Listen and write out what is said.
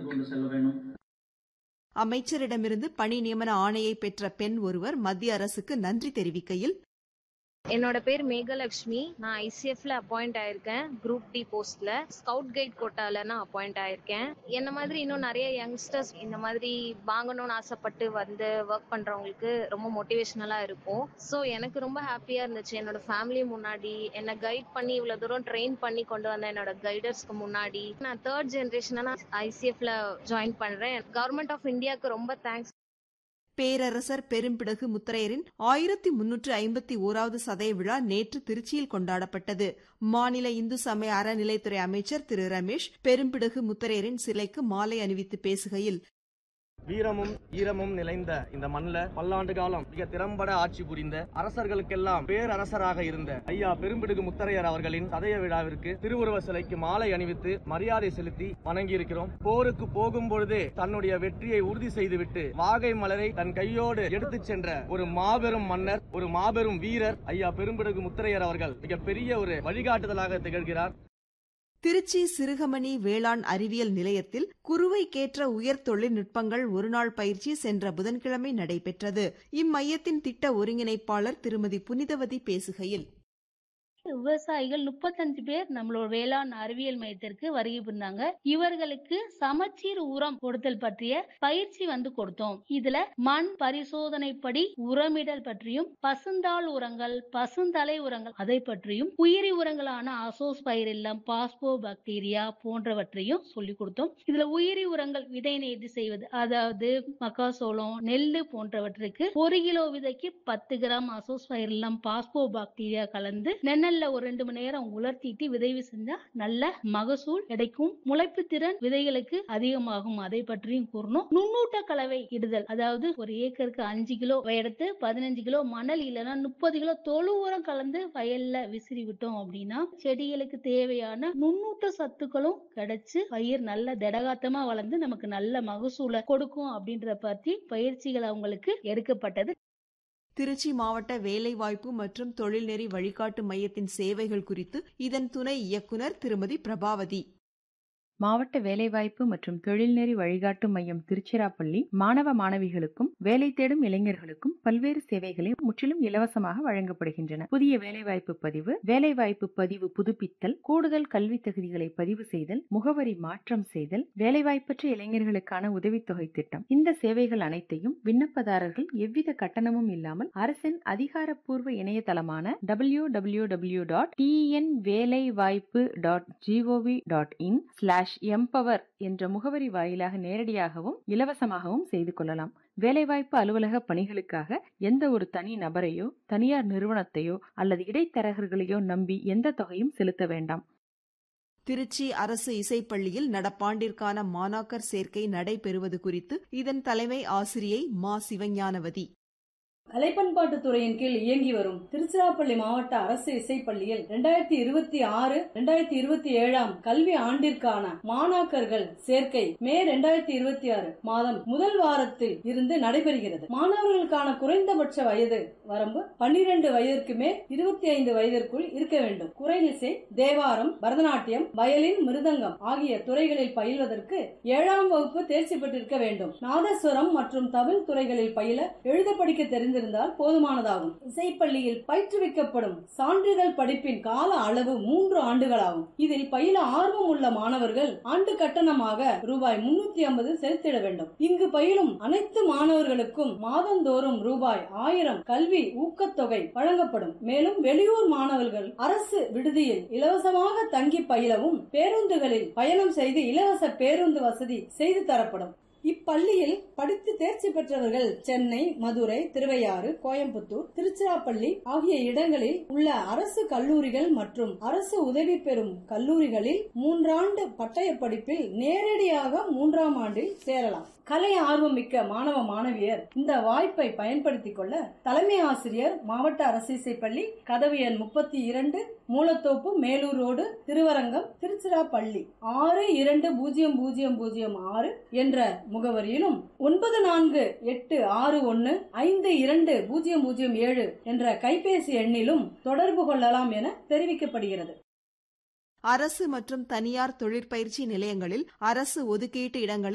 கொண்டு செல்ல வேண்டும் அமைச்சரிடமிருந்து பணி நியமன ஆணையை பெற்ற பெண் ஒருவர் மத்திய அரசுக்கு நன்றி தெரிவிக்கையில் என்னோட பேர் மேகலட்சுமி நான் ஐசிஎஃப்ல அப்பாயிண்ட் ஆயிருக்கேன் குரூப் டி போஸ்ட்ல ஸ்கவுட் கைட் கோட்டால நான் அப்பாயிண்ட் ஆயிருக்கேன் என்ன மாதிரி இன்னும் நிறைய யங்ஸ்டர்ஸ் இந்த மாதிரி வாங்கணும்னு ஆசைப்பட்டு வந்து ஒர்க் பண்றவங்களுக்கு ரொம்ப மோட்டிவேஷனலா இருக்கும் ஸோ எனக்கு ரொம்ப ஹாப்பியா இருந்துச்சு என்னோட ஃபேமிலி முன்னாடி என்னை கைட் பண்ணி இவ்வளவு தூரம் ட்ரெயின் பண்ணி கொண்டு வந்த என்னோட கைடர்ஸ்க்கு முன்னாடி நான் தேர்ட் ஜென்ரேஷனா நான் ஐசிஎஃப்ல ஜாயின் பண்றேன் கவர்மெண்ட் ஆஃப் இந்தியாவுக்கு ரொம்ப தேங்க்ஸ் பேரரசர் பெரும்பிடகு முத்தரையரின் ஆயிரத்தி முன்னூற்று ஐம்பத்தி ஓராவது சதய விழா நேற்று திருச்சியில் கொண்டாடப்பட்டது மாநில இந்து சமய அறநிலைத்துறை அமைச்சர் திரு ரமேஷ் பெரும்பிடகு முத்தரையரின் சிலைக்கு மாலை அணிவித்து பேசுகையில் வீரமும் ஈரமும் நிறைந்த இந்த மண்ணில் பல்லாண்டு காலம் மிக திறம்பட ஆட்சி புரிந்த அரசர்களுக்கெல்லாம் பேரரசராக இருந்த ஐயா பெரும்பிடுகு முத்தரையர் அவர்களின் சதய விழாவிற்கு திருவுருவ சிலைக்கு மாலை அணிவித்து மரியாதை செலுத்தி வணங்கியிருக்கிறோம் போருக்கு போகும் பொழுதே தன்னுடைய வெற்றியை உறுதி செய்துவிட்டு வாகை மலரை தன் கையோடு எடுத்துச் சென்ற ஒரு மாபெரும் மன்னர் ஒரு மாபெரும் வீரர் ஐயா பெரும்பிடுகு முத்தரையர் அவர்கள் மிகப்பெரிய ஒரு வழிகாட்டுதலாக திகழ்கிறார் திருச்சி சிறுகமணி வேளாண் அறிவியல் நிலையத்தில் குறுவைக்கேற்ற உயர் தொழில்நுட்பங்கள் ஒருநாள் பயிற்சி சென்ற புதன்கிழமை நடைபெற்றது இம்மையத்தின் திட்ட ஒருங்கிணைப்பாளர் திருமதி புனிதவதி பேசுகையில் விவசாயிகள் முப்பத்தஞ்சு பேர் நம்மளோட வேளாண் அறிவியல் மையத்திற்கு வருகை புரிந்தாங்க இவர்களுக்கு சமச்சீர் உரம் கொடுத்தல் பற்றிய பயிற்சி வந்து கொடுத்தோம் இதுல மண் பரிசோதனைப்படி உரமிடல் பற்றியும் பசுந்தாள் உரங்கள் பசுந்தலை உரங்கள் அதை பற்றியும் உயிரி உரங்களான அசோஸ் பயிரில்லம் பாஸ்போ பாக்டீரியா போன்றவற்றையும் சொல்லிக் கொடுத்தோம் இதுல உயிரி உரங்கள் விதை நேர்த்தி செய்வது அதாவது மக்காசோளம் நெல்லு போன்றவற்றுக்கு ஒரு கிலோ விதைக்கு பத்து கிராம் அசோஸ் பயிரில்லம் பாஸ்போ பாக்டீரியா கலந்து நென்னல்ல ஒரு ரெண்டு மணி நேரம் உலர்த்திட்டு விதைவு செஞ்சா நல்ல மகசூல் கிடைக்கும் முளைப்பு திறன் விதைகளுக்கு அதிகமாகும் அதை பற்றியும் கூறணும் நுண்ணூட்ட கலவை இடுதல் அதாவது ஒரு ஏக்கருக்கு அஞ்சு கிலோ எடுத்து பதினஞ்சு கிலோ மணல் இல்லைன்னா முப்பது கிலோ தொழு உரம் கலந்து வயல்ல விசிறி விட்டோம் அப்படின்னா செடிகளுக்கு தேவையான நுண்ணூட்ட சத்துக்களும் கிடைச்சு பயிர் நல்ல திடகாத்தமா வளர்ந்து நமக்கு நல்ல மகசூலை கொடுக்கும் அப்படின்ற பற்றி பயிற்சிகள் அவங்களுக்கு எடுக்கப்பட்டது திருச்சி மாவட்ட வேலைவாய்ப்பு மற்றும் தொழில்நெறி வழிகாட்டு மையத்தின் சேவைகள் குறித்து இதன் துணை இயக்குநர் திருமதி பிரபாவதி மாவட்ட வேலைவாய்ப்பு மற்றும் தொழில்நெறி வழிகாட்டு மையம் திருச்சிராப்பள்ளி மாணவ மாணவிகளுக்கும் வேலை தேடும் இளைஞர்களுக்கும் பல்வேறு சேவைகளை முற்றிலும் இலவசமாக வழங்கப்படுகின்றன புதிய வேலைவாய்ப்பு பதிவு வேலைவாய்ப்பு பதிவு புதுப்பித்தல் கூடுதல் கல்வி தகுதிகளை பதிவு செய்தல் முகவரி மாற்றம் செய்தல் வேலைவாய்ப்பற்ற இளைஞர்களுக்கான உதவித்தொகை திட்டம் இந்த சேவைகள் அனைத்தையும் விண்ணப்பதாரர்கள் எவ்வித கட்டணமும் இல்லாமல் அரசின் அதிகாரப்பூர்வ இணையதளமான W W W dot TN வேலைவாய்ப்பு dot G O V dot in slash empower என்ற முகவரி வாயிலாக நேரடியாகவும் இலவசமாகவும் செய்து கொள்ளலாம் வேலைவாய்ப்பு அலுவலக பணிகளுக்காக எந்த ஒரு தனி நபரையோ தனியார் நிறுவனத்தையோ அல்லது இடைத்தரகர்களையோ நம்பி எந்த தொகையும் செலுத்த வேண்டாம் திருச்சி அரசு இசைப்பள்ளியில் நடப்பாண்டிற்கான மாணாக்கர் சேர்க்கை நடைபெறுவது குறித்து இதன் தலைமை ஆசிரியை மா சிவஞானவதி கலைப்பண்பாட்டுத் துறையின் கீழ் இயங்கி வரும் திருச்சிராப்பள்ளி மாவட்ட அரசு இசைப்பள்ளியில் இரண்டாயிரத்தி இருபத்தி ஆறு இரண்டாயிரத்தி இருபத்தி ஏழாம் கல்வி ஆண்டிற்கான மாணாக்கர்கள் சேர்க்கை மே இரண்டாயிரத்தி இருபத்தி ஆறு மாதம் முதல் வாரத்தில் இருந்து நடைபெறுகிறது மாணவர்களுக்கான குறைந்தபட்ச வயது வரம்பு பன்னிரண்டு வயதிற்கு மேல் இருபத்தி ஐந்து வயதிற்குள் இருக்க வேண்டும் குறைலிசை தேவாரம் பரதநாட்டியம் வயலின் மிருதங்கம் ஆகிய துறைகளில் பயில்வதற்கு ஏழாம் வகுப்பு தேர்ச்சி பெற்றிருக்க வேண்டும் நாதஸ்வரம் மற்றும் தவில் துறைகளில் பயில எழுத படிக்க தெரிந்து இருந்தால் போதுமானதாகும் இசைப்பள்ளியில் பயிற்றுவிக்கப்படும் சான்றிதழ் படிப்பின் கால அளவு மூன்று ஆண்டுகளாகும் இதில் பயில ஆர்வம் உள்ள மாணவர்கள் ஆண்டு கட்டணமாக ரூபாய் முன்னூத்தி ஐம்பது செலுத்திட வேண்டும் இங்கு பயிலும் அனைத்து மாணவர்களுக்கும் மாதந்தோறும் ரூபாய் ஆயிரம் கல்வி ஊக்கத்தொகை வழங்கப்படும் மேலும் வெளியூர் மாணவர்கள் அரசு விடுதியில் இலவசமாக தங்கி பயிலவும் பேருந்துகளில் பயணம் செய்து இலவச பேருந்து வசதி செய்து தரப்படும் இப்பள்ளியில் படித்து தேர்ச்சி பெற்றவர்கள் சென்னை மதுரை திருவையாறு கோயம்புத்தூர் திருச்சிராப்பள்ளி ஆகிய இடங்களில் உள்ள அரசு கல்லூரிகள் மற்றும் அரசு உதவி பெறும் கல்லூரிகளில் மூன்றாண்டு பட்டய படிப்பில் நேரடியாக மூன்றாம் ஆண்டில் சேரலாம் கலை ஆர்வம் மிக்க மாணவ மாணவியர் இந்த வாய்ப்பை பயன்படுத்திக் கொள்ள தலைமை ஆசிரியர் மாவட்ட அரசு இசைப்பள்ளி கதவு எண் முப்பத்தி இரண்டு மூலத்தோப்பு மேலூர் ரோடு திருவரங்கம் திருச்சிராப்பள்ளி ஆறு இரண்டு பூஜ்ஜியம் பூஜ்ஜியம் பூஜ்ஜியம் ஆறு என்ற முகவரியிலும் ஒன்பது நான்கு எட்டு ஆறு ஒன்னு ஐந்து இரண்டு பூஜ்ஜியம் பூஜ்ஜியம் ஏழு என்ற கைபேசி எண்ணிலும் தொடர்பு கொள்ளலாம் என தெரிவிக்கப்படுகிறது அரசு மற்றும் தனியார் தொழிற்பயிற்சி நிலையங்களில் அரசு ஒதுக்கீட்டு இடங்களை